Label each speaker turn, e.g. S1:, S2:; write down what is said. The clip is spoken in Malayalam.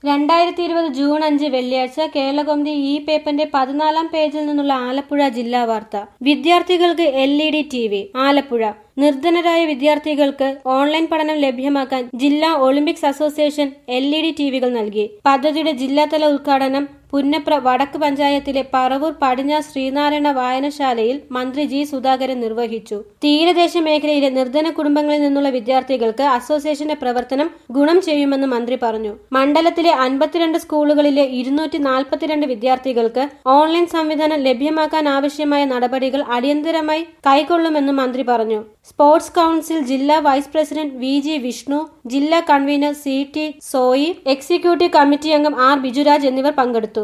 S1: രണ്ടായിരത്തി ഇരുപത് ജൂൺ അഞ്ച് വെള്ളിയാഴ്ച കേരളകൗമുദി ഈ പേപ്പറിന്റെ പതിനാലാം പേജിൽ നിന്നുള്ള ആലപ്പുഴ ജില്ലാ വാർത്ത വിദ്യാർത്ഥികൾക്ക് L E D T V Alappuzha നിർധനരായ വിദ്യാർത്ഥികൾക്ക് ഓൺലൈൻ പഠനം ലഭ്യമാക്കാൻ ജില്ലാ Olympics association L E D ടിവികൾ നൽകി പദ്ധതിയുടെ ജില്ലാതല ഉദ്ഘാടനം പുന്നപ്ര വടക്ക് പഞ്ചായത്തിലെ പറവൂർ പടിഞ്ഞാറ് ശ്രീനാരായണ വായനശാലയിൽ മന്ത്രി ജി സുധാകരൻ നിർവഹിച്ചു തീരദേശ മേഖലയിലെ നിർധന കുടുംബങ്ങളിൽ നിന്നുള്ള വിദ്യാർത്ഥികൾക്ക് അസോസിയേഷന്റെ പ്രവർത്തനം ഗുണം ചെയ്യുമെന്ന് മന്ത്രി പറഞ്ഞു മണ്ഡലത്തിലെ അൻപത്തിരണ്ട് സ്കൂളുകളിലെ ഇരുന്നൂറ്റി നാൽപ്പത്തിരണ്ട് വിദ്യാർത്ഥികൾക്ക് ഓൺലൈൻ സംവിധാനം ലഭ്യമാക്കാൻ ആവശ്യമായ നടപടികൾ അടിയന്തരമായി കൈക്കൊള്ളുമെന്നും മന്ത്രി പറഞ്ഞു സ്പോർട്സ് കൌൺസിൽ ജില്ലാ vice president V G Vishnu ജില്ലാ convener C T Soy executive committee അംഗം ആർ ബിജുരാജ് എന്നിവർ പങ്കെടുത്തു